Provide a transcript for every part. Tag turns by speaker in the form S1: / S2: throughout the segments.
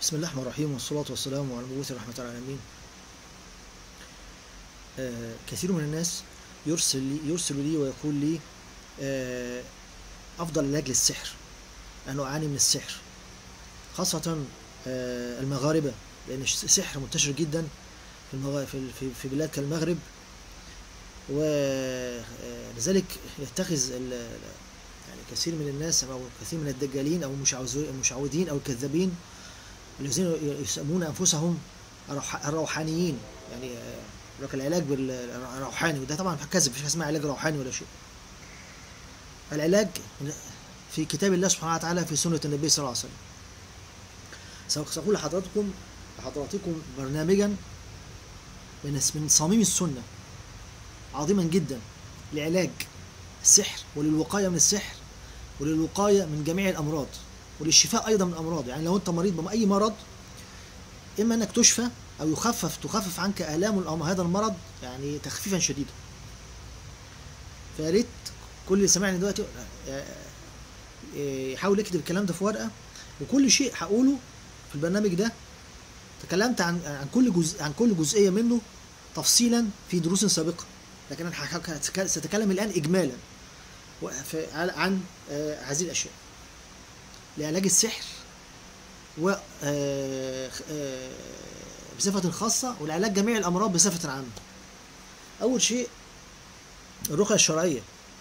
S1: بسم الله الرحمن الرحيم والصلاة والسلام على المبعوث رحمة العالمين آه كثير من الناس يرسل لي يرسل لي ويقول لي آه أفضل علاج للسحر أنا أعاني من السحر خاصة آه المغاربة لأن السحر منتشر جدا في المغ... في في, في بلاد كالمغرب ولذلك يتخذ ال... يعني كثير من الناس أو كثير من الدجالين أو المشعوذين أو الكذابين الذين يسمون انفسهم الروحانيين يعني لك العلاج بالروحاني وده طبعا كذب مفيش اسمها علاج روحاني ولا شيء العلاج في كتاب الله سبحانه وتعالى في سنة النبي صلى الله عليه وسلم سأقول لحضراتكم لحضراتكم برنامجا من من صميم السنة عظيما جدا لعلاج السحر وللوقاية من السحر وللوقاية من جميع الأمراض وللشفاء ايضا من الامراض يعني لو انت مريض باي مرض اما انك تشفى او يخفف تخفف عنك الام هذا المرض يعني تخفيفا شديدا فيا ريت كل اللي سمعني دلوقتي يحاول يكتب الكلام ده في ورقه وكل شيء هقوله في البرنامج ده تكلمت عن عن كل جزء عن كل جزئيه منه تفصيلا في دروس سابقه لكن انا ساتكلم الان اجمالا عن هذه الاشياء لعلاج السحر و بصفة خاصة ولعلاج جميع الأمراض بصفة عامة. أول شيء الرقية الشرعية.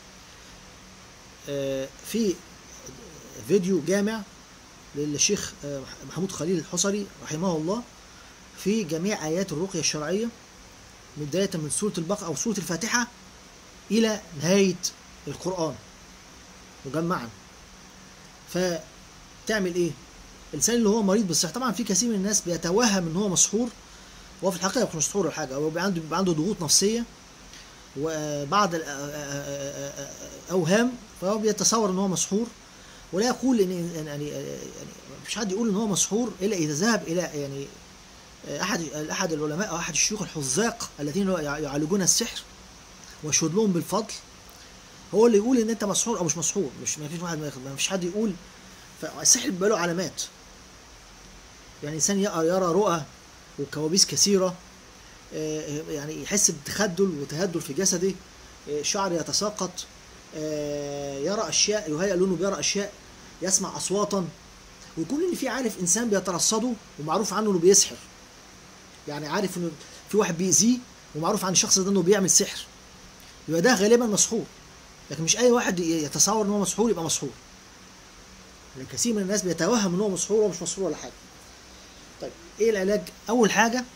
S1: في فيديو جامع للشيخ محمود خليل الحصري رحمه الله في جميع آيات الرقية الشرعية بداية من سورة البقرة أو سورة الفاتحة إلى نهاية القرآن مجمعا. ف تعمل ايه الانسان اللي هو مريض بالسحر طبعا في كثير من الناس بيتوهم ان هو مسحور وهو في الحقيقه مش مسحور ولا حاجه هو بيبقى عنده بيبقى عنده ضغوط نفسيه وبعض الاوهام فهو بيتصور ان هو مسحور ولا يقول ان يعني يعني مش حد يقول ان هو مسحور الا اذا ذهب الى يعني احد احد العلماء او احد الشيوخ الحذاق الذين يعالجون السحر ويشهد لهم بالفضل هو اللي يقول ان انت مسحور او مش مسحور مش ما فيش واحد ما فيش حد يقول فالسحر بيبقى له علامات يعني انسان يرى يرى رؤى وكوابيس كثيره يعني يحس بتخدل وتهدل في جسده شعر يتساقط يرى اشياء يهيأ لونه بيرى اشياء يسمع اصواتا ويكون ان في عارف انسان بيترصده ومعروف عنه انه بيسحر يعني عارف انه في واحد بيأذيه ومعروف عن الشخص ده انه بيعمل سحر يبقى ده غالبا مسحور لكن مش اي واحد يتصور ان هو مسحور يبقى مسحور لان كثير من الناس بيتوهم ان هو مسحور ومش مسحور ولا حاجه. طيب ايه العلاج؟ اول حاجه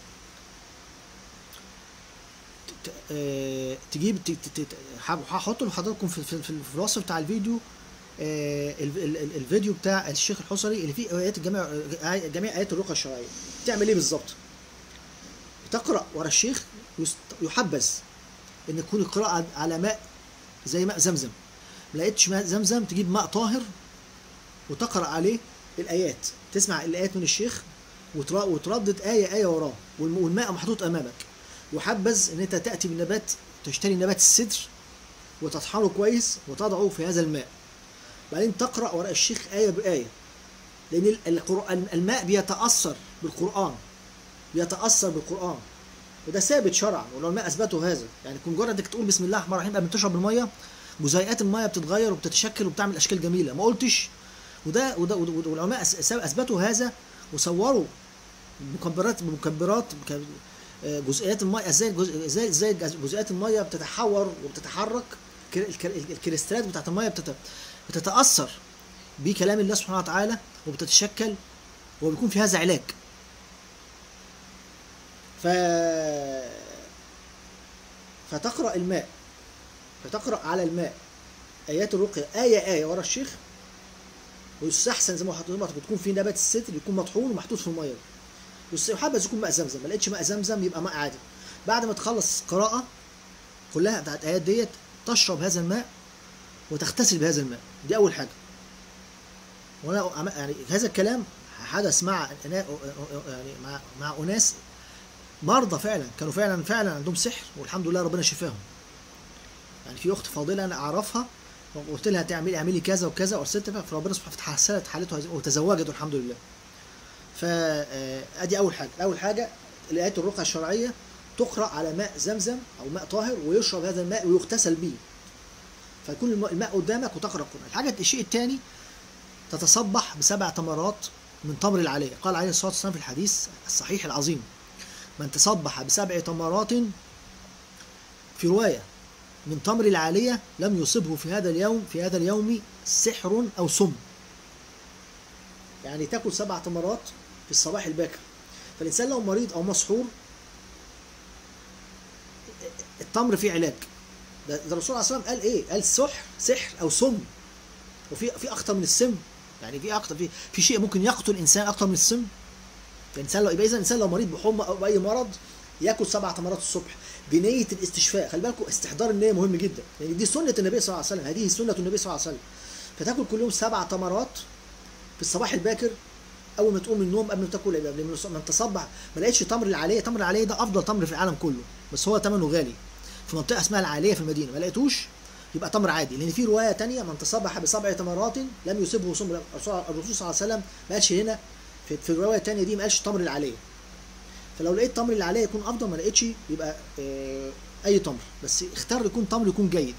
S1: تجيب هحط لحضراتكم في, في, في الوصف بتاع الفيديو الفيديو بتاع الشيخ الحصري اللي فيه ايات جميع جميع ايات الرقيه الشرعيه. تعمل ايه بالظبط؟ تقرا ورا الشيخ يحبذ ان تكون القراءه على ماء زي ماء زمزم. ما لقيتش ماء زمزم تجيب ماء طاهر وتقرا عليه الايات تسمع الايات من الشيخ وتردد ايه ايه وراه والماء محطوط امامك يحبذ ان انت تاتي بالنبات تشتري نبات السدر وتطحنه كويس وتضعه في هذا الماء بعدين تقرا وراء الشيخ ايه بايه لان القرآن الماء بيتاثر بالقران بيتاثر بالقران وده ثابت شرعا والعلماء اثبتوا هذا يعني كون مجرد انك تقول بسم الله الرحمن الرحيم قبل ما تشرب الميه جزيئات الميه بتتغير وبتتشكل وبتعمل اشكال جميله ما قلتش وده وده والعلماء اثبتوا هذا وصوروا مكبرات بمكبرات جزئيات الميه ازاي ازاي ازاي جزئيات الميه بتتحور وبتتحرك الكريستالات بتاعت الميه بتتاثر بكلام الله سبحانه وتعالى وبتتشكل وبيكون في هذا علاج ف فتقرا الماء فتقرا على الماء ايات الرقيه ايه ايه ورا الشيخ ويستحسن زي ما حضرتك بتكون في نبات الستر يكون مطحون ومحطوط في الميه يحبذ يكون ماء زمزم ما لقيتش ماء زمزم يبقى ماء عادي بعد ما تخلص قراءه كلها بتاعت الايات ديت تشرب هذا الماء وتغتسل بهذا الماء دي اول حاجه وانا يعني هذا الكلام حدث مع يعني مع مع اناس مرضى فعلا كانوا فعلا فعلا عندهم سحر والحمد لله ربنا شفاهم يعني في اخت فاضله انا اعرفها وقلت لها تعملي اعملي كذا وكذا وارسلت فربنا سبحانه وتعالى حسنت حالتها وتزوجت والحمد لله فادي اول حاجه اول حاجه الايات الرقعه الشرعيه تقرا على ماء زمزم او ماء طاهر ويشرب هذا الماء ويغتسل به فيكون الم- الماء قدامك وتقرا القران الحاجه الشيء الثاني تتصبح بسبع تمرات من تمر العليه قال عليه الصلاه والسلام في الحديث الصحيح العظيم من تصبح بسبع تمرات في روايه من تمر العاليه لم يصبه في هذا اليوم في هذا اليوم سحر او سم يعني تاكل سبع تمرات في الصباح الباكر فالانسان لو مريض او مسحور التمر فيه علاج ده ده الرسول عليه الصلاه والسلام قال ايه؟ قال سحر سحر او سم وفي في اخطر من السم يعني في اخطر في في شيء ممكن يقتل انسان اكتر من السم الانسان لو يبقى اذا الانسان لو مريض بحمى او باي مرض ياكل سبع تمرات الصبح بنيه الاستشفاء خلي بالكم استحضار النيه مهم جدا يعني دي سنه النبي صلى الله عليه وسلم هذه سنه النبي صلى الله عليه وسلم فتاكل كل يوم سبع تمرات في الصباح الباكر اول ما تقوم من النوم قبل ما تاكل قبل ما من تصبح ما لقيتش تمر العاليه تمر العاليه ده افضل تمر في العالم كله بس هو ثمنه غالي في منطقه اسمها العاليه في المدينه ما لقيتوش يبقى تمر عادي لان في روايه تانية من تصبح بسبع تمرات لم يصبه صم الرسول الرسول صلى الله عليه وسلم ما قالش هنا في, في الروايه الثانيه دي ما قالش تمر العاليه فلو لقيت تمر العاليه يكون افضل ما لقيتش يبقى آه، اي تمر بس اختار يكون تمر يكون جيد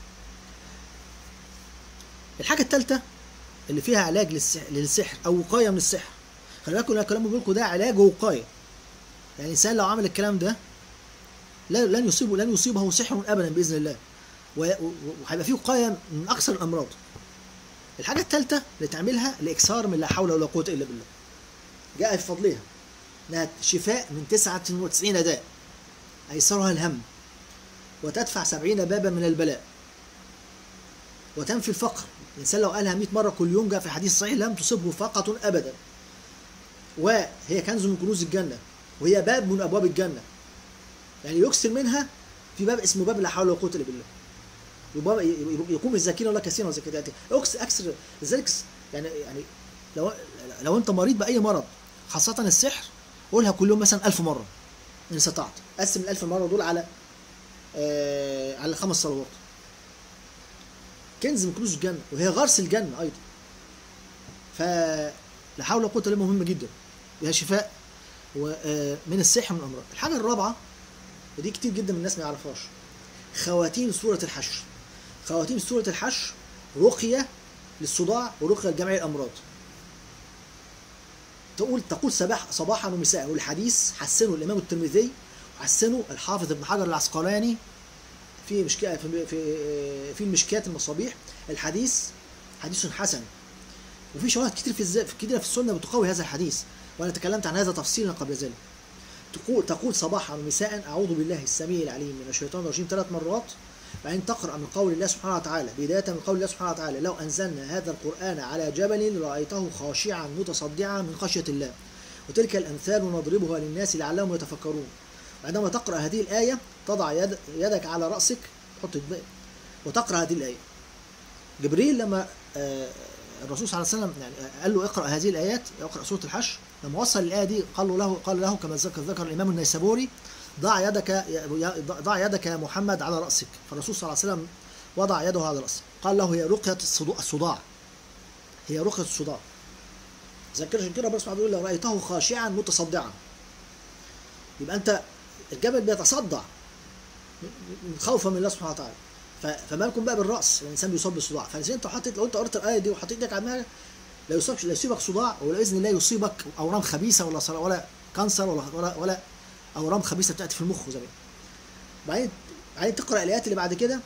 S1: الحاجه الثالثه اللي فيها علاج للسحر, للسحر او وقايه من السحر خلي بالكم انا الكلام بقول لكم ده علاج ووقايه يعني الانسان لو عمل الكلام ده لا لن يصيبه لن يصيبه سحر ابدا باذن الله و- و- وهيبقى فيه وقايه من اكثر الامراض الحاجه الثالثه اللي تعملها الاكثار من لا حول ولا قوه الا بالله جاء في فضلها انها شفاء من 99 داء ايسرها الهم وتدفع سبعين بابا من البلاء وتنفي الفقر الإنسان لو قالها 100 مرة كل يوم جاء في حديث صحيح لم تصبه فقة أبدا وهي كنز من كنوز الجنة وهي باب من أبواب الجنة يعني يكسر منها في باب اسمه باب لا حول ولا قوة إلا بالله وباب يقوم الذاكرين ولا كثيرا وذاكرات اكس اكسر لذلك يعني يعني لو لو انت مريض باي مرض خاصة السحر قولها كل يوم مثلا ألف مرة إن استطعت قسم الألف مرة دول على آه على خمس صلوات كنز من كنوز الجنة وهي غرس الجنة أيضا فلا حول ولا قوة إلا بالله مهمة جدا فيها شفاء من السحر من الأمراض الحاجة الرابعة ودي كتير جدا من الناس ما يعرفهاش خواتيم سورة الحشر خواتيم سورة الحشر رقية للصداع ورقية لجميع الأمراض تقول تقول صباح صباحا ومساء والحديث حسنه الإمام الترمذي وحسنه الحافظ ابن حجر العسقلاني في مشكاة في في في المشكات المصابيح الحديث حديث حسن وفي شواهد كتير في الز... كتير في السنة بتقوي هذا الحديث وأنا تكلمت عن هذا تفصيلا قبل ذلك تقول تقول صباحا ومساء أعوذ بالله السميع العليم من الشيطان الرجيم ثلاث مرات وبعدين تقرأ من قول الله سبحانه وتعالى بداية من قول الله سبحانه وتعالى لو أنزلنا هذا القرآن على جبل رأيته خاشعا متصدعا من خشية الله وتلك الأمثال نضربها للناس لعلهم يتفكرون وعندما تقرأ هذه الآية تضع يد يدك على رأسك تحط وتقرأ هذه الآية جبريل لما الرسول صلى الله عليه وسلم يعني قال له اقرأ هذه الآيات اقرأ سورة الحشر لما وصل الآية دي قال له قال له كما ذكر ذكر الإمام النيسابوري ضع يدك ضع يدك يا محمد على رأسك فالرسول صلى الله عليه وسلم وضع يده على رأسه قال له هي رقية الصداع هي رقية الصداع ذكر كده ربنا سبحانه لو رأيته خاشعا متصدعا يبقى أنت الجبل بيتصدع خوفا من الله سبحانه وتعالى فما لكم بقى بالراس الانسان بيصاب بالصداع فالانسان انت حطيت لو انت قريت الايه دي وحطيت ايدك على دماغك لا يصيبك لا يصيبك صداع ولا باذن الله يصيبك اورام خبيثه ولا صرا ولا كانسر ولا ولا ولا اورام خبيثه بتاتي في المخ زمان بعدين بعدين تقرا الايات اللي بعد كده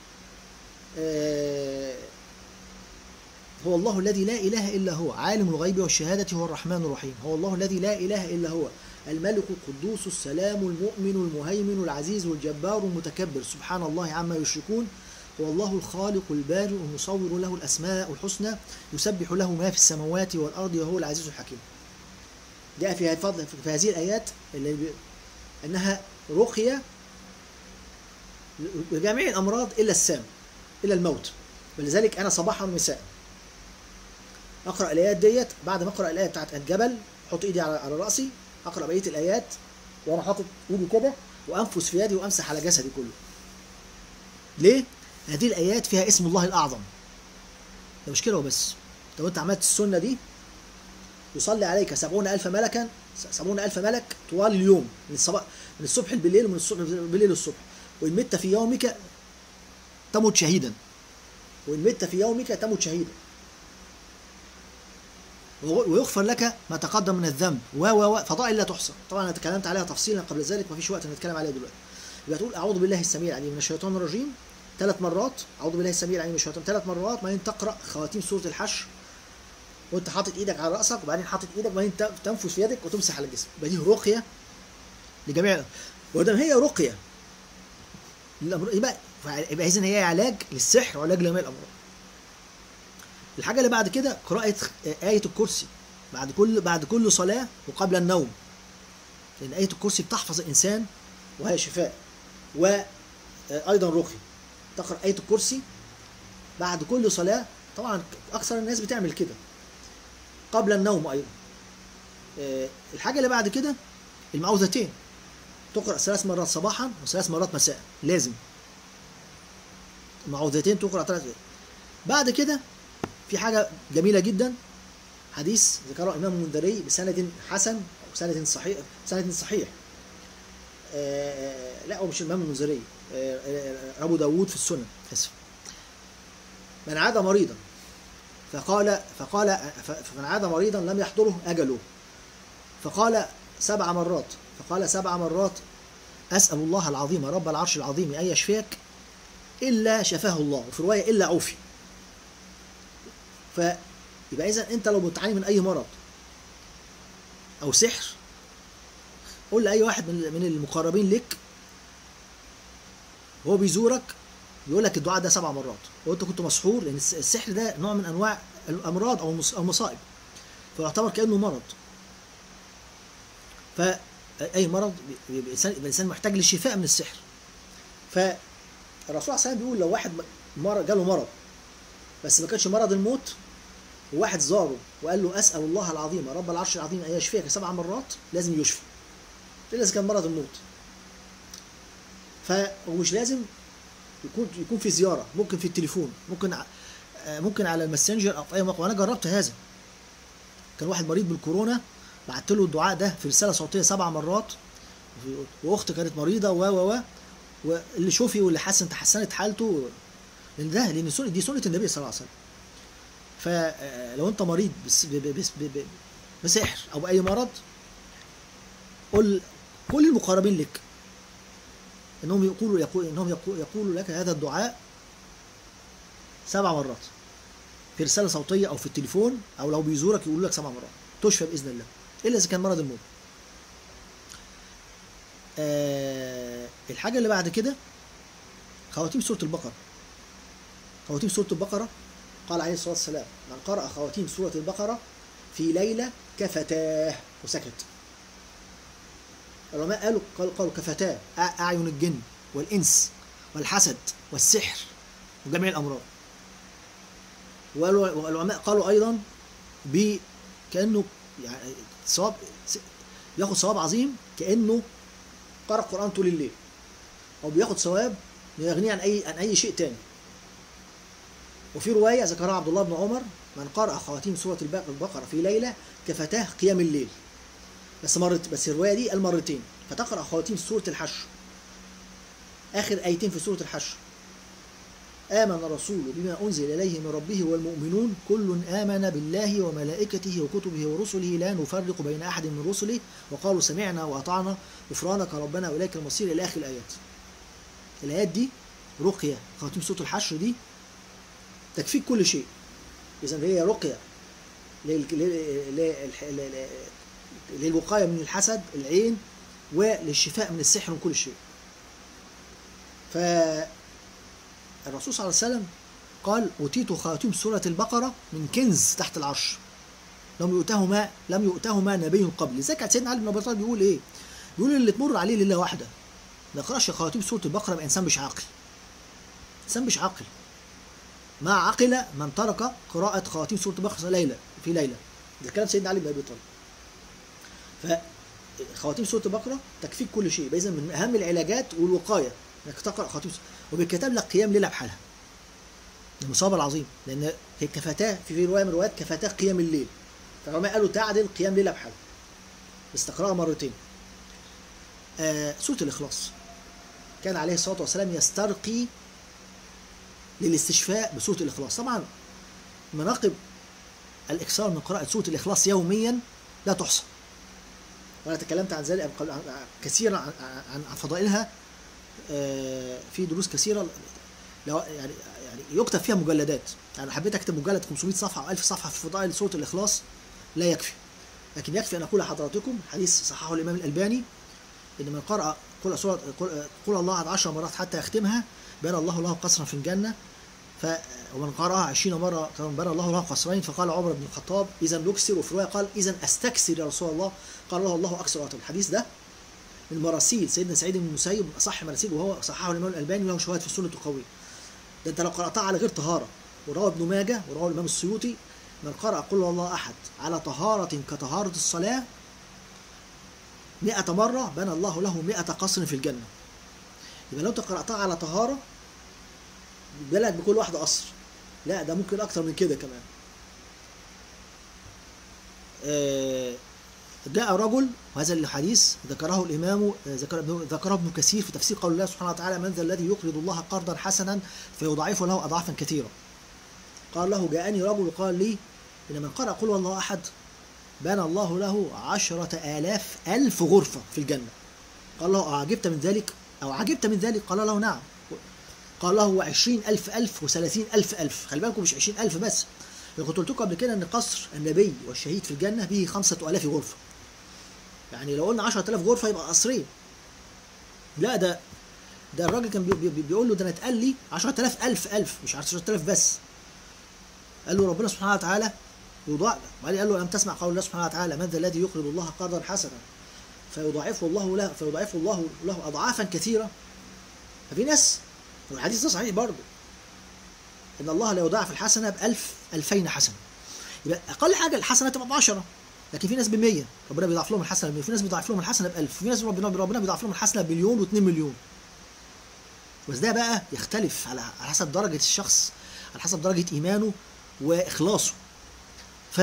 S1: آه هو الله الذي لا اله الا هو عالم الغيب والشهاده هو الرحمن الرحيم هو الله الذي لا اله الا هو الملك القدوس السلام المؤمن المهيمن العزيز الجبار المتكبر سبحان الله عما يشركون هو الله الخالق البارئ المصور له الأسماء الحسنى يسبح له ما في السماوات والأرض وهو العزيز الحكيم جاء في فضل في هذه الآيات اللي ب... أنها رقية لجميع الأمراض إلا السام إلا الموت ولذلك أنا صباحا ومساء أقرأ الآيات ديت بعد ما أقرأ الآية بتاعت الجبل أحط إيدي على على رأسي اقرا بقيه الايات وانا حاطط ايدي كده وانفس في يدي وامسح على جسدي كله ليه هذه الايات فيها اسم الله الاعظم ده مش كده وبس لو انت عملت السنه دي يصلي عليك سبعون ألف ملكا سبعون ألف ملك طوال اليوم من الصباح من الصبح بالليل ومن الصبح بالليل للصبح وإن مت في يومك تمت شهيدا وإن مت في يومك تمت شهيدا ويغفر لك ما تقدم من الذنب و و و فضائل لا تحصى طبعا انا تكلمت عليها تفصيلا قبل ذلك ما فيش وقت نتكلم عليها دلوقتي يبقى تقول اعوذ بالله السميع العليم من الشيطان الرجيم ثلاث مرات اعوذ بالله السميع العليم من الشيطان ثلاث مرات بعدين تقرا خواتيم سوره الحشر وانت حاطط ايدك على راسك وبعدين حاطط ايدك وبعدين تنفس في يدك وتمسح على الجسم يبقى دي رقيه لجميع ودام هي رقيه للامر يبقى يبقى اذا هي علاج للسحر وعلاج لجميع الامراض الحاجه اللي بعد كده قراءه ايه الكرسي بعد كل بعد كل صلاه وقبل النوم لان ايه الكرسي بتحفظ الانسان وهي شفاء وايضا رقي تقرا ايه الكرسي بعد كل صلاه طبعا اكثر الناس بتعمل كده قبل النوم ايضا الحاجه اللي بعد كده المعوذتين تقرا ثلاث مرات صباحا وثلاث مرات مساء لازم المعوذتين تقرا ثلاث بعد كده في حاجه جميله جدا حديث ذكره الامام المنذري بسند حسن او سند صحيح سند صحيح آه لا هو مش الامام المنذري آه ابو داود في السنن اسف من عاد مريضا فقال فقال فمن عاد مريضا لم يحضره اجله فقال سبع مرات فقال سبع مرات اسال الله العظيم رب العرش العظيم ان يشفيك الا شفاه الله وفي روايه الا عوفي فيبقى اذا انت لو بتعاني من اي مرض او سحر قول لاي واحد من من المقربين لك هو بيزورك يقول لك الدعاء ده سبع مرات وانت كنت مسحور لان السحر ده نوع من انواع الامراض او المصائب فيعتبر كانه مرض فاي مرض الانسان محتاج للشفاء من السحر فالرسول عليه الصلاه والسلام بيقول لو واحد مرض جاله مرض بس ما كانش مرض الموت وواحد زاره وقال له اسال الله العظيم رب العرش العظيم ان يشفيك سبع مرات لازم يشفى الا اذا كان مرض الموت فمش لازم يكون يكون في زياره ممكن في التليفون ممكن ممكن على الماسنجر او في اي موقع وانا جربت هذا كان واحد مريض بالكورونا بعت له الدعاء ده في رساله صوتيه سبع مرات واخت كانت مريضه و و و واللي شوفي واللي حسن تحسنت حالته لان ده لان سنة دي سنه النبي صلى الله عليه وسلم فلو انت مريض بس بس بسحر او باي مرض قل كل المقربين لك انهم يقولوا يقول انهم يقول يقولوا لك هذا الدعاء سبع مرات في رساله صوتيه او في التليفون او لو بيزورك يقولوا لك سبع مرات تشفى باذن الله الا اذا كان مرض الموت آه الحاجه اللي بعد كده خواتيم سوره البقره خواتيم سوره البقره قال عليه الصلاه والسلام من قرأ خواتيم سوره البقره في ليله كفتاه وسكت العلماء قالوا قالوا, قالوا كفتاه اعين الجن والانس والحسد والسحر وجميع الامراض والعلماء قالوا ايضا ب كانه يعني ثواب بياخد ثواب عظيم كانه قرأ القرآن طول الليل أو بياخد ثواب يغنيه عن أي عن أي شيء تاني وفي رواية ذكرها عبد الله بن عمر من قرأ خواتيم سورة البقرة في ليلة كفتاه قيام الليل بس مرت بس الرواية دي قال مرتين فتقرأ خواتيم سورة الحشر آخر آيتين في سورة الحشر آمن الرسول بما أنزل إليه من ربه والمؤمنون كل آمن بالله وملائكته وكتبه ورسله لا نفرق بين أحد من رسله وقالوا سمعنا وأطعنا غفرانك ربنا وإليك المصير إلى آخر الآيات الآيات دي رقية خواتيم سورة الحشر دي تكفيك كل شيء إذا هي رقية للوقاية من الحسد العين وللشفاء من السحر من كل شيء ف الرسول صلى الله عليه وسلم قال أوتيت خواتيم سورة البقرة من كنز تحت العرش لم يؤته ما لم يؤته ما نبي قبل لذلك سيدنا علي بن ابي طالب بيقول ايه؟ بيقول اللي تمر عليه ليله واحده ما يقراش خواتيم سوره البقره يبقى انسان مش عاقل انسان مش عاقل ما عقل من ترك قراءة خواتيم سورة البقرة ليلة في ليلة ده كلام سيدنا علي بن ابي طالب فخواتيم سورة البقرة تكفيك كل شيء إذا من أهم العلاجات والوقاية انك تقرا خواتيم وبالكتاب لك قيام ليله بحالها المصاب العظيم لان هي كفتاه في, في روايه من الروايات كفتاه قيام الليل فالعلماء قالوا تعدل قيام ليله بحال بس تقراها مرتين آه سوره الاخلاص كان عليه الصلاه والسلام يسترقي للاستشفاء بسوره الاخلاص طبعا مناقب الاكثار من قراءه سوره الاخلاص يوميا لا تحصى وانا تكلمت عن ذلك كثيرا عن, عن, عن فضائلها آه، في دروس كثيره لو يعني يعني يكتب فيها مجلدات يعني حبيت اكتب مجلد 500 صفحه او 1000 صفحه في فضائل سوره الاخلاص لا يكفي لكن يكفي ان اقول لحضراتكم حديث صححه الامام الالباني ان من قرأ قل سورة قل, قل الله عد عشر مرات حتى يختمها بنى الله له قصرا في الجنة ف ومن قرأها 20 مرة بنى الله له قصرين فقال عمر بن الخطاب إذا نكسر وفي رواية قال إذا أستكسر يا رسول الله قال له الله أكثر وأطول الحديث ده من مراسيل سيدنا سعيد بن المسيب أصح مراسيل وهو صححه الإمام الألباني وله شواهد في السنة القوية ده أنت لو قرأتها على غير طهارة وروى ابن ماجه وروى الإمام السيوطي من قرأ قل الله أحد على طهارة كطهارة الصلاة مئة مرة بنى الله له مئة قصر في الجنة يبقى لو انت قرأتها على طهارة بالك بكل واحدة قصر لا ده ممكن أكتر من كده كمان آه، جاء رجل وهذا الحديث ذكره الإمام ذكر ذكره ابن كثير في تفسير قول الله سبحانه وتعالى من ذا الذي يقرض الله قرضا حسنا فيضاعفه له أضعافا كثيرة قال له جاءني رجل وقال لي إن من قرأ قل الله أحد بنى الله له عشرة آلاف ألف غرفة في الجنة قال له أعجبت من ذلك أو عجبت من ذلك قال له نعم قال له عشرين ألف ألف وثلاثين ألف ألف خلي بالكم مش عشرين ألف بس أنا كنت قلت لكم قبل كده أن قصر النبي والشهيد في الجنة به خمسة آلاف غرفة يعني لو قلنا عشرة آلاف غرفة يبقى قصرين لا ده ده الراجل كان بي بي بيقول له ده انا اتقال لي 10000 ألف ألف مش 10000 بس قال له ربنا سبحانه وتعالى يضاعف وبعدين قال له ألم تسمع قول الله سبحانه وتعالى من ذا الذي يقرض الله قرضا حسنا فيضاعفه الله له فيضاعفه الله له أضعافا كثيرة ففي ناس والحديث ده صحيح برضه إن الله لا يضاعف الحسنة بألف ألفين حسنة يبقى أقل حاجة الحسنة تبقى بعشرة لكن في ناس ب 100 ربنا بيضاعف لهم الحسنه ب 100 في ناس بيضاعف لهم الحسنه ب 1000 في ناس ربنا ربنا بيضاعف لهم الحسنه بمليون و2 مليون بس ده بقى يختلف على على حسب درجه الشخص على حسب درجه ايمانه واخلاصه ف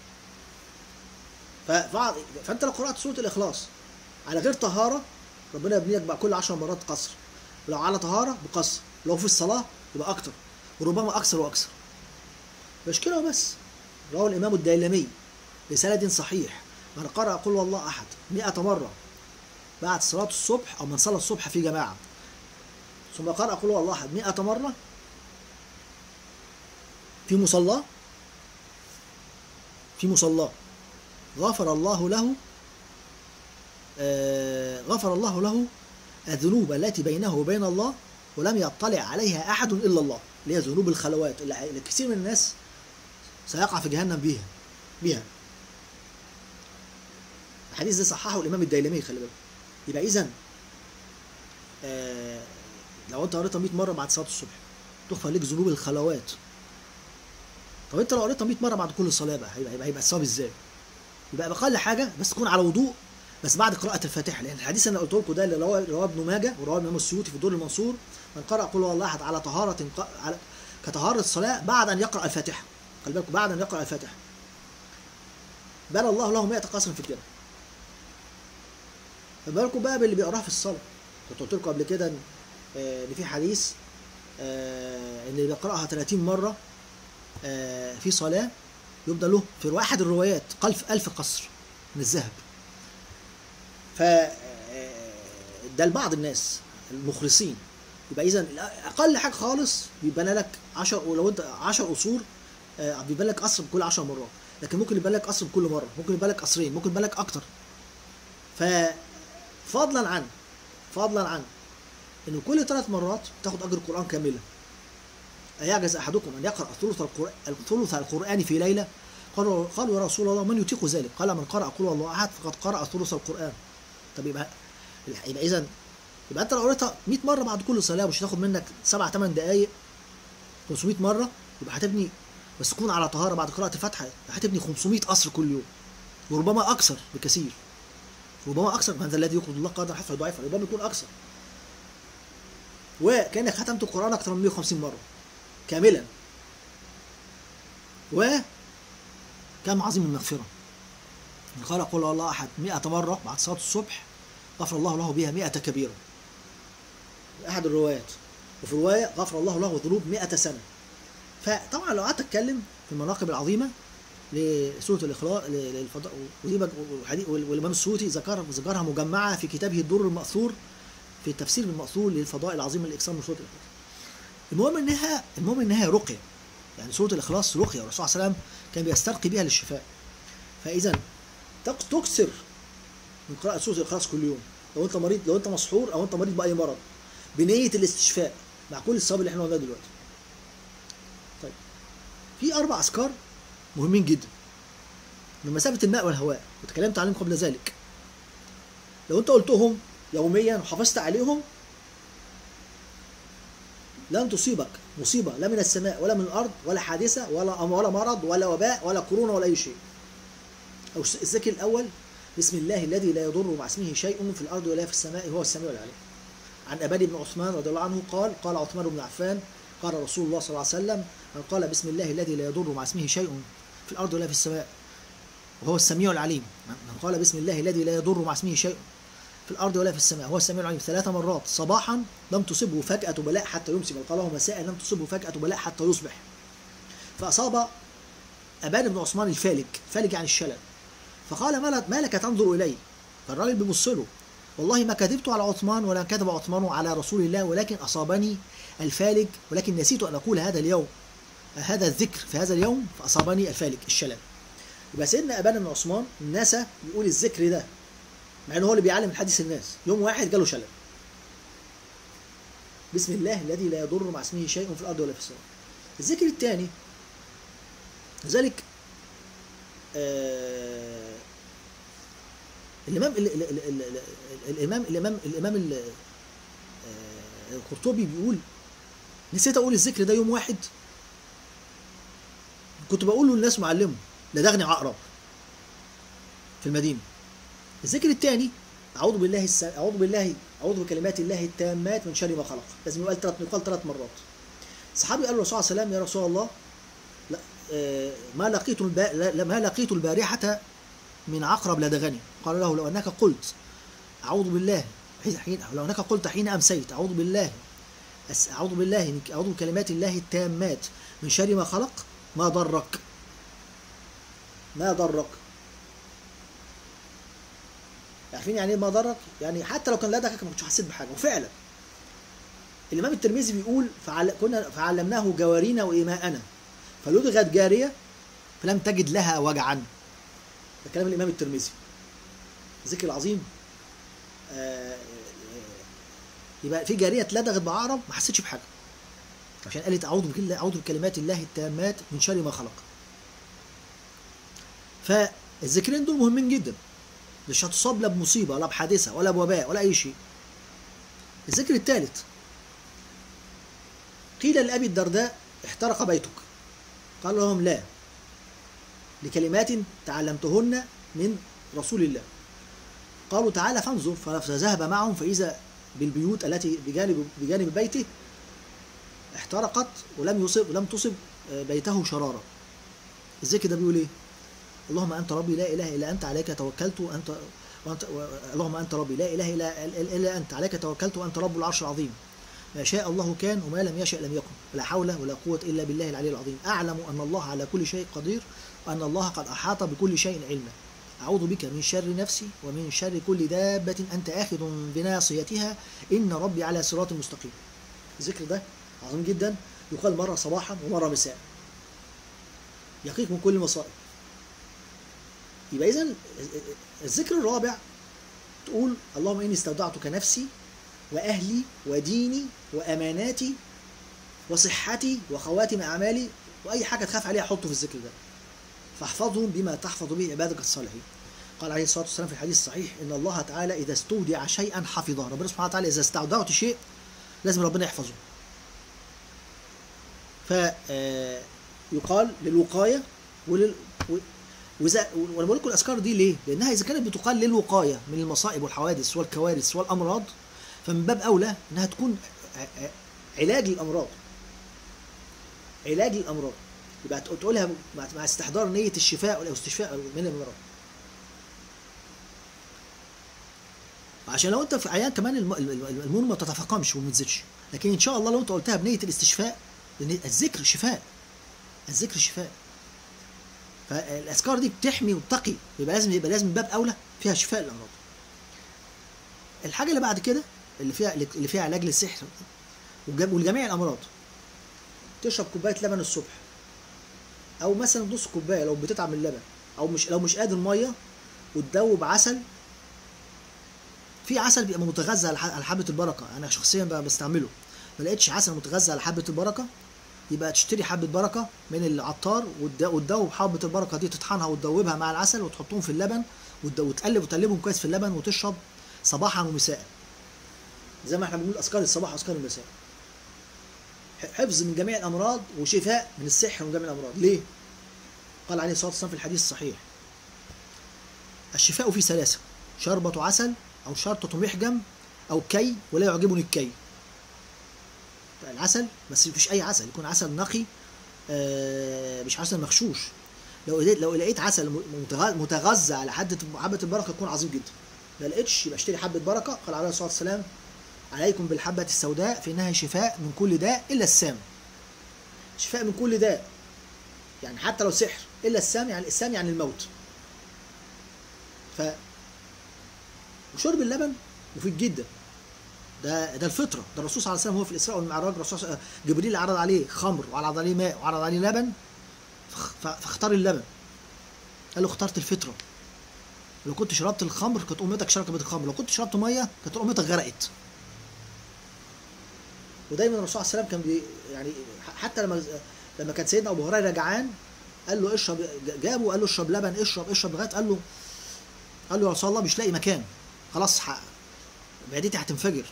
S1: ف... ف... فانت لو قرات سوره الاخلاص على غير طهاره ربنا يبنيك بقى كل 10 مرات قصر ولو على طهاره بقصر لو في الصلاه يبقى اكتر وربما اكثر واكثر مش كده وبس رواه الامام الديلمي بسند صحيح من قرأ قل والله أحد مئة مرة بعد صلاة الصبح أو من صلى الصبح في جماعة ثم قرأ قل والله أحد مئة مرة في مصلى في مصلى غفر الله له آه غفر الله له الذنوب التي بينه وبين الله ولم يطلع عليها أحد إلا الله اللي هي ذنوب الخلوات اللي كثير من الناس سيقع في جهنم بها بها الحديث ده صححه الامام الديلمي خلي بالك يبقى اذا آه لو انت قريتها 100 مره بعد صلاه الصبح تغفر لك ذنوب الخلوات طب انت لو قريتها 100 مره بعد كل صلاه بقى هيبقى هيبقى, هيبقى الثواب ازاي؟ يبقى اقل حاجه بس تكون على وضوء بس بعد قراءة الفاتحة لأن الحديث اللي قلت لكم ده اللي رواه رواه ابن ماجه ورواه الإمام السيوطي في الدور المنصور من قرأ قل هو الله أحد على طهارة على كطهارة الصلاة بعد أن يقرأ الفاتحة خلي بالكم بعد أن يقرأ الفاتحة بنى الله له 100 قصر في الجنة فما بالكم بقى باللي بيقراها في الصلاه كنت قلت لكم قبل كده ان ان في حديث ان اللي بيقراها 30 مره في صلاه يبدأ له في واحد الروايات قلف ألف قصر من الذهب ف ده لبعض الناس المخلصين يبقى اذا اقل حاجه خالص بيبان لك 10 ولو انت 10 قصور بيبان لك قصر بكل 10 مرات لكن ممكن يبان لك قصر بكل مره ممكن يبان لك قصرين ممكن يبان لك اكتر ف فضلا عن فضلا عن ان كل ثلاث مرات تاخد اجر القران كاملا ايعجز احدكم ان يقرا ثلث القران ثلث القران في ليله قالوا قالوا يا رسول الله من يطيق ذلك؟ قال من قرأ قل الله احد فقد قرأ ثلث القرآن. طب يبقى يبقى اذا يبقى انت لو قريتها 100 مرة بعد كل صلاة مش هتاخد منك 7 8 دقايق 500 مرة يبقى هتبني بس تكون على طهارة بعد قراءة الفاتحة هتبني 500 قصر كل يوم وربما أكثر بكثير ربما أكثر من ذا الذي يقرض الله قدر حتى يضاعفه ربما يكون أكثر وكأنك ختمت القرآن أكثر من 150 مرة كاملا و كم عظيم المغفرة من قال قل الله أحد مئة مرة بعد صلاة الصبح غفر الله له بها مئة كبيرة أحد الروايات وفي رواية غفر الله له ذنوب مئة سنة فطبعا لو قعدت أتكلم في المناقب العظيمة لسورة الإخلاص للفضاء ودي بج- والحديث- والإمام السوطي ذكر ذكرها مجمعة في كتابه الدر المأثور في التفسير بالمأثور للفضاء العظيم الإكثار من سورة الإخلاص. المهم إنها المهم إنها رقية يعني سورة الإخلاص رقية والرسول صلى الله عليه وسلم كان بيسترقي بها للشفاء فإذا تك- تكثر من قراءة سورة الإخلاص كل يوم لو أنت مريض لو أنت مسحور أو أنت مريض بأي مرض بنية الاستشفاء مع كل الثواب اللي احنا قلناه دلوقتي. طيب في أربع أذكار مهمين جدا من مسافة الماء والهواء وتكلمت عليهم قبل ذلك لو أنت قلتهم يوميا وحافظت عليهم لن تصيبك مصيبة لا من السماء ولا من الأرض ولا حادثة ولا ولا مرض ولا وباء ولا كورونا ولا أي شيء. أو الذكر الأول بسم الله الذي لا يضر مع اسمه شيء في الأرض ولا في السماء هو السميع العليم. عن أبان بن عثمان رضي الله عنه قال قال عثمان بن عفان قال رسول الله صلى الله عليه وسلم من قال بسم الله الذي لا يضر مع اسمه شيء في الأرض ولا في السماء وهو السميع العليم من قال بسم الله الذي لا يضر مع اسمه شيء في الأرض ولا في السماء هو السميع العليم ثلاث مرات صباحا لم تصبه فجأة بلاء حتى يمسي بل قاله مساء لم تصبه فجأة بلاء حتى يصبح فأصاب أبان بن عثمان الفالج فالج عن الشلل فقال ما لك- ما لك تنظر إلي فالراجل بيبص له والله ما كذبت على عثمان ولا كذب عثمان على رسول الله ولكن أصابني الفالج ولكن نسيت أن أقول هذا اليوم هذا الذكر في هذا اليوم فأصابني الفالج الشلل يبقى سيدنا أبان بن عثمان نسى يقول الذكر ده مع انه هو اللي بيعلم الحديث الناس يوم واحد جاله شلل بسم الله الذي لا يضر مع اسمه شيء في الارض ولا في السماء الذكر الثاني لذلك آه الامام ال- ال- ال- ال- ال- الامام الامام الامام ال- آه، القرطبي بيقول نسيت اقول الذكر ده يوم واحد كنت بقوله للناس معلمه لدغني عقرب في المدينه الذكر الثاني اعوذ بالله الس... اعوذ بالله اعوذ بكلمات الله التامات من شر ما خلق لازم يقال ثلاث يقال ثلاث مرات الصحابي قال للرسول صلى الله عليه وسلم يا رسول الله لا آه، ما لقيت الب... لا- ما لقيت البارحه من عقرب لدغني قال له لو انك قلت اعوذ بالله حين حين- لو انك قلت حين امسيت اعوذ بالله أس- اعوذ بالله من- اعوذ بكلمات الله التامات من شر ما خلق ما ضرك ما ضرك عارفين يعني ايه ما ضرك؟ يعني حتى لو كان لدغك ما كنتش حسيت بحاجه وفعلا الامام الترمذي بيقول فعل... كنا فعلمناه جوارينا وايماءنا فلدغت جاريه فلم تجد لها وجعا ده كلام الامام الترمذي الذكر العظيم آه، آه، يبقى في جاريه اتلدغت بعقرب ما حسيتش بحاجه عشان قالت اعوذ بكل اعوذ بكلمات الله التامات من شر ما خلق فالذكرين دول مهمين جدا مش هتصاب لا بمصيبه ولا بحادثه ولا بوباء ولا اي شيء الذكر الثالث قيل لابي الدرداء احترق بيتك قال لهم لا لكلمات تعلمتهن من رسول الله قالوا تعالى فانظر فذهب معهم فاذا بالبيوت التي بجانب بجانب بيته احترقت ولم يصب ولم تصب بيته شرارة الذكر ده بيقول ايه اللهم انت ربي لا اله الا انت عليك توكلت وانت وانت و... اللهم انت ربي لا اله الا الا انت عليك توكلت وانت رب العرش العظيم ما شاء الله كان وما لم يشأ لم يكن ولا حول ولا قوة إلا بالله العلي العظيم أعلم أن الله على كل شيء قدير وأن الله قد أحاط بكل شيء علما أعوذ بك من شر نفسي ومن شر كل دابة أنت آخذ بناصيتها إن ربي على صراط مستقيم الذكر ده عظيم جدا يقال مرة صباحا ومرة مساء يقيك من كل مصائب يبقى إذا الذكر الرابع تقول اللهم إني استودعتك نفسي وأهلي وديني وأماناتي وصحتي وخواتم أعمالي وأي حاجة تخاف عليها حطه في الذكر ده فاحفظهم بما تحفظ به عبادك الصالحين قال عليه الصلاة والسلام في الحديث الصحيح إن الله تعالى إذا استودع شيئا حفظه ربنا سبحانه وتعالى إذا استودعت شيء لازم ربنا يحفظه فيقال للوقاية ولل وإذا وانا بقول لكم الاذكار دي ليه؟ لانها اذا كانت بتقال للوقايه من المصائب والحوادث والكوارث والامراض فمن باب اولى انها تكون علاج للامراض. علاج للامراض. يبقى تقولها مع مع استحضار نيه الشفاء او الاستشفاء من المرض عشان لو انت في عيان كمان الم- الم- الم- الامور ما تتفاقمش وما تزيدش لكن ان شاء الله لو انت قلتها بنيه الاستشفاء لان الذكر شفاء الذكر شفاء فالاذكار دي بتحمي وتقي يبقى لازم يبقى لازم من باب اولى فيها شفاء للامراض الحاجه اللي بعد كده اللي فيها اللي فيها علاج للسحر والجم- ولجميع الامراض تشرب كوبايه لبن الصبح او مثلا نص كوبايه لو بتتعب من اللبن او مش لو مش قادر ميه وتدوب عسل في عسل بيبقى متغذى على ح- على حبه البركه انا شخصيا بقى بستعمله ما لقيتش عسل متغذى على حبه البركه يبقى تشتري حبه بركه من العطار وتد- وتدوب حبه البركه دي تطحنها وتدوبها مع العسل وتحطهم في اللبن وتد- وتقلب وتقلبهم كويس في اللبن وتشرب صباحا ومساء زي ما احنا بنقول اذكار الصباح واذكار المساء ح- حفظ من جميع الامراض وشفاء من السحر من جميع الامراض ليه قال عليه الصلاه والسلام في الحديث الصحيح الشفاء في ثلاثه شربة عسل او شرطة محجم او كي ولا يعجبني الكي العسل بس مش اي عسل يكون عسل نقي آه، مش عسل مغشوش لو لقيت لو لقيت عسل م- متغ- متغذى على حبه حبه البركه يكون عظيم جدا ما لقيتش يبقى اشتري حبه بركه قال عليه الصلاه والسلام عليكم بالحبه السوداء فانها شفاء من كل داء الا السام شفاء من كل داء يعني حتى لو سحر الا السام يعني السام يعني الموت ف وشرب اللبن مفيد جدا ده ده الفطره ده الرسول صلى الله عليه وسلم هو في الاسراء والمعراج الرسول صلى الله عليه وسلم- جبريل عرض عليه خمر وعرض عليه ماء وعرض عليه لبن فخ- ف- فاختار اللبن قال له اخترت الفطره لو كنت شربت الخمر كانت امتك شربت الخمر لو كنت شربت ميه كانت امتك غرقت ودايما الرسول صلى الله عليه وسلم كان بي يعني ح- حتى لما لما كان سيدنا ابو هريره جعان قال له اشرب جابه قال له اشرب لبن اشرب اشرب لغايه قال له قال له يا رسول الله مش لاقي مكان خلاص ح- معدتي هتنفجر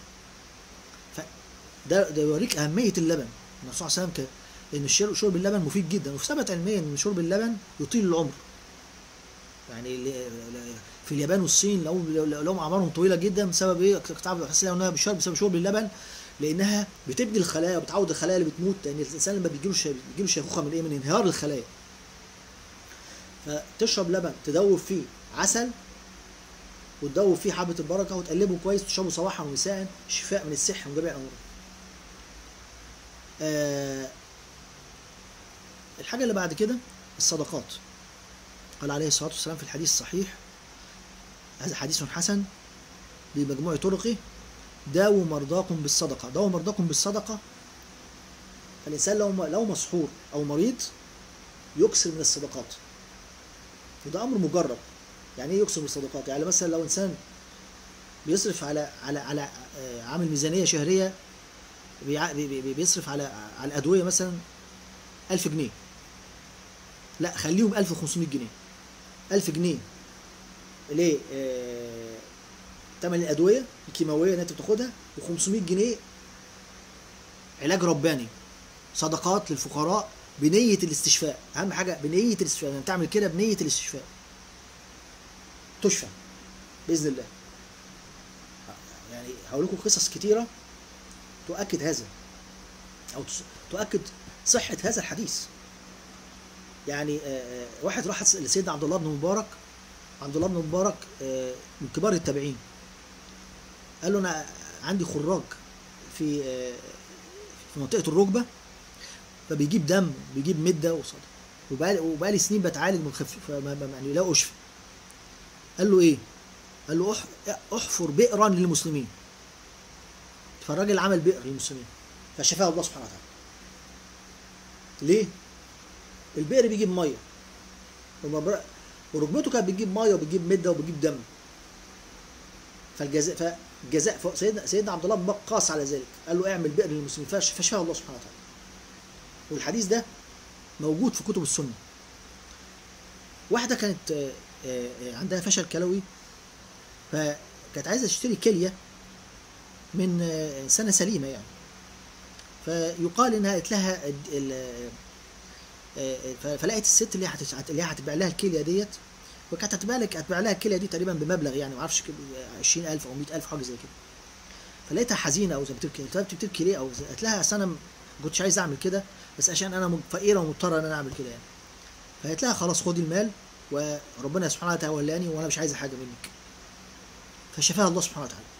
S1: فده ده يوريك اهميه اللبن الرسول صلى الله عليه وسلم كان ان الشرب شرب اللبن مفيد جدا وفي ثبت علميا ان شرب اللبن يطيل العمر يعني ل- ل- في اليابان والصين لو لو- لهم اعمارهم طويله جدا بسبب ايه؟ قطاع بحس انها بشرب بسبب شرب اللبن لانها بتبني الخلايا وبتعود الخلايا اللي بتموت لان الانسان لما بيجيله شي- بيجيله شيخوخه من ايه؟ من انهيار الخلايا. فتشرب لبن تدوب فيه عسل وتدوب فيه حبه البركه وتقلبه كويس وتشربه صباحا ومساء شفاء من السحر وجميع الامراض. آه الحاجه اللي بعد كده الصدقات. قال عليه الصلاه والسلام في الحديث الصحيح هذا حديث حسن بمجموع طرقه داووا مرضاكم بالصدقه، داووا مرضاكم بالصدقه فالانسان لو لو مسحور او مريض يكثر من الصدقات. وده امر مجرب. يعني ايه يكثر من الصدقات؟ يعني مثلا لو انسان بيصرف على على على آه، عامل ميزانيه شهريه بيع- بي- بي- بيصرف على على الادويه مثلا 1000 جنيه لا خليهم 1500 جنيه 1000 جنيه ليه؟ آه، تمن الادويه الكيماويه اللي انت بتاخدها و500 جنيه علاج رباني صدقات للفقراء بنيه الاستشفاء اهم حاجه بنيه الاستشفاء يعني تعمل كده بنيه الاستشفاء تشفى باذن الله يعني هقول لكم قصص كتيره تؤكد هذا او تس- تؤكد صحه هذا الحديث يعني آه، آه، واحد راح لسيدنا عبد الله بن مبارك عبد الله بن مبارك آه، من كبار التابعين قال له انا عندي خراج في آه، في منطقه الركبه فبيجيب دم بيجيب مده وصدى وبقالي وبقالي سنين بتعالج من خف فما ما- يعني لا اشفى قال له ايه؟ قال له أح- احفر بئرا للمسلمين فالراجل عمل بئر للمسلمين فشفاه الله سبحانه وتعالى ليه؟ البئر بيجيب ميه ومبر- وركبته كانت بتجيب ميه وبتجيب مده وبتجيب دم فالجزاء فالجزاء ف- سيدنا سيدنا عبد الله بن بكر قاس على ذلك قال له اعمل بئر للمسلمين فش- فشفاه الله سبحانه وتعالى والحديث ده موجود في كتب السنه واحده كانت آه، آه، آه، عندها فشل كلوي فكانت عايزه تشتري كليه من آه، سنه سليمه يعني فيقال انها قالت لها ال- ال- آه، ف- فلقيت الست اللي هي هتش- اللي هي هتبيع لها الكليه ديت وكانت هتبيع لك هتبيع لها الكليه دي تقريبا بمبلغ يعني ما اعرفش 20000 او 100000 حاجه زي كده فلقيتها حزينه او زي ما بتبكي قلت لها بتبكي ليه او زي- قالت لها اصل انا ما كنتش عايز اعمل كده بس عشان انا فقيره ومضطره ان انا اعمل كده يعني فقالت لها خلاص خدي المال وربنا سبحانه وتعالى تولاني وانا مش عايزه حاجه منك فشفاها الله سبحانه وتعالى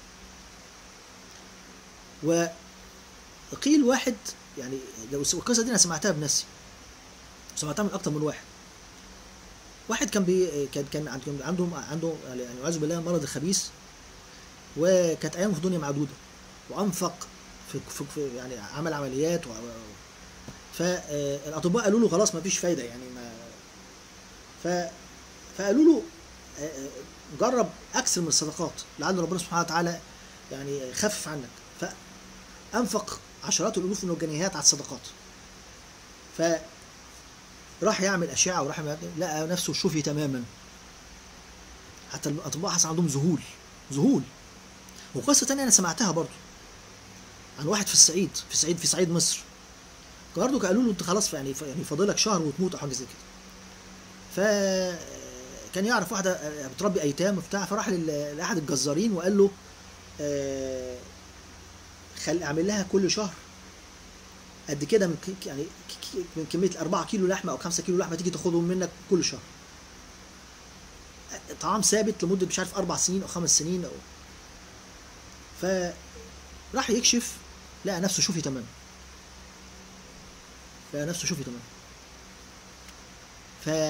S1: وقيل واحد يعني لو القصه دي انا سمعتها بنفسي سمعتها من اكتر من واحد واحد كان بي كان كان عنده عنده عنده يعني والعياذ بالله مرض الخبيث وكانت ايامه في الدنيا معدوده وانفق في, في, في يعني عمل عمليات و فالاطباء قالوا له خلاص ما فيش فايده يعني ما ف فقالوا له جرب اكثر من الصدقات لعل ربنا سبحانه وتعالى يعني خفف عنك فانفق عشرات الالوف من الجنيهات على الصدقات ف راح يعمل اشعه وراح لقى نفسه شفي تماما حتى الاطباء حصل عندهم ذهول ذهول وقصه تانية انا سمعتها برضو عن واحد في الصعيد في الصعيد في صعيد مصر برضه قالوا له انت خلاص يعني يعني فاضلك شهر وتموت او حاجه زي كده ف كان يعرف واحده بتربي ايتام وبتاع فراح لاحد الجزارين وقال له آه خل اعمل لها كل شهر قد كده من يعني من كميه 4 كيلو لحمه او 5 كيلو لحمه تيجي تاخدهم منك كل شهر طعام ثابت لمده مش عارف اربع سنين او خمس سنين او فراح يكشف لقى نفسه شوفي تمام لقى نفسه شوفي تمام ف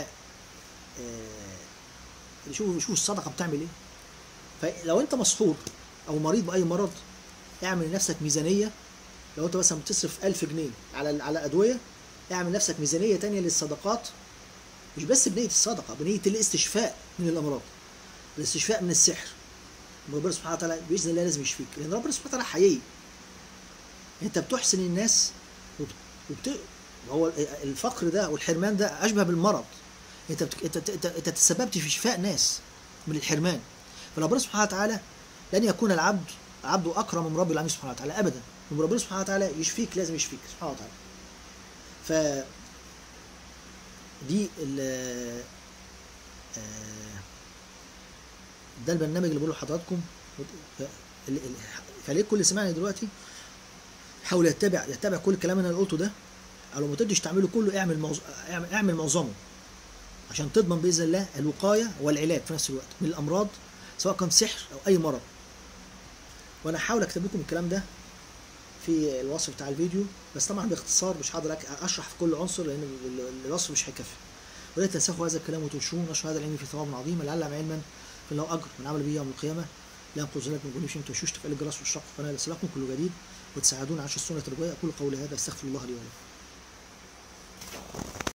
S1: شوفوا شوفوا الصدقه بتعمل ايه فلو انت مسحور او مريض باي مرض اعمل لنفسك ميزانيه لو انت مثلا بتصرف 1000 جنيه على على ادويه اعمل نفسك ميزانيه تانية للصدقات مش بس بنيه الصدقه بنيه الاستشفاء من الامراض الاستشفاء من السحر ربنا سبحانه وتعالى باذن الله لازم يشفيك لان ربنا سبحانه وتعالى حقيقي انت بتحسن الناس وبت... وبت... هو الفقر ده والحرمان ده اشبه بالمرض انت بت... انت انت, انت تسببت في شفاء ناس من الحرمان فربنا سبحانه وتعالى لن يكون العبد عبده اكرم من رب العالمين سبحانه وتعالى ابدا لما ربنا سبحانه وتعالى يشفيك لازم يشفيك سبحانه وتعالى ف دي ال ده البرنامج اللي بقوله لحضراتكم فليه كل سمعني دلوقتي حاول يتبع يتبع كل الكلام اللي انا قلته ده او لو ما تقدرش تعمله كله اعمل موز... اعمل, اعمل معظمه عشان تضمن باذن الله الوقايه والعلاج في نفس الوقت من الامراض سواء كان سحر او اي مرض وانا هحاول اكتب لكم الكلام ده في الوصف بتاع الفيديو بس طبعا باختصار مش هقدر اشرح في كل عنصر لان الوصف مش هيكفي ولا تنسخوا هذا الكلام وتنشروه نشر هذا العلم في ثواب عظيم لعلم علما فله اجر من عمل به يوم القيامه لا ينقذ لك من كل شيء تشوش تفعيل الجرس والشق فانا لسلكم كل جديد وتساعدون على السنه الرجويه اقول قولي هذا استغفر الله لي ولكم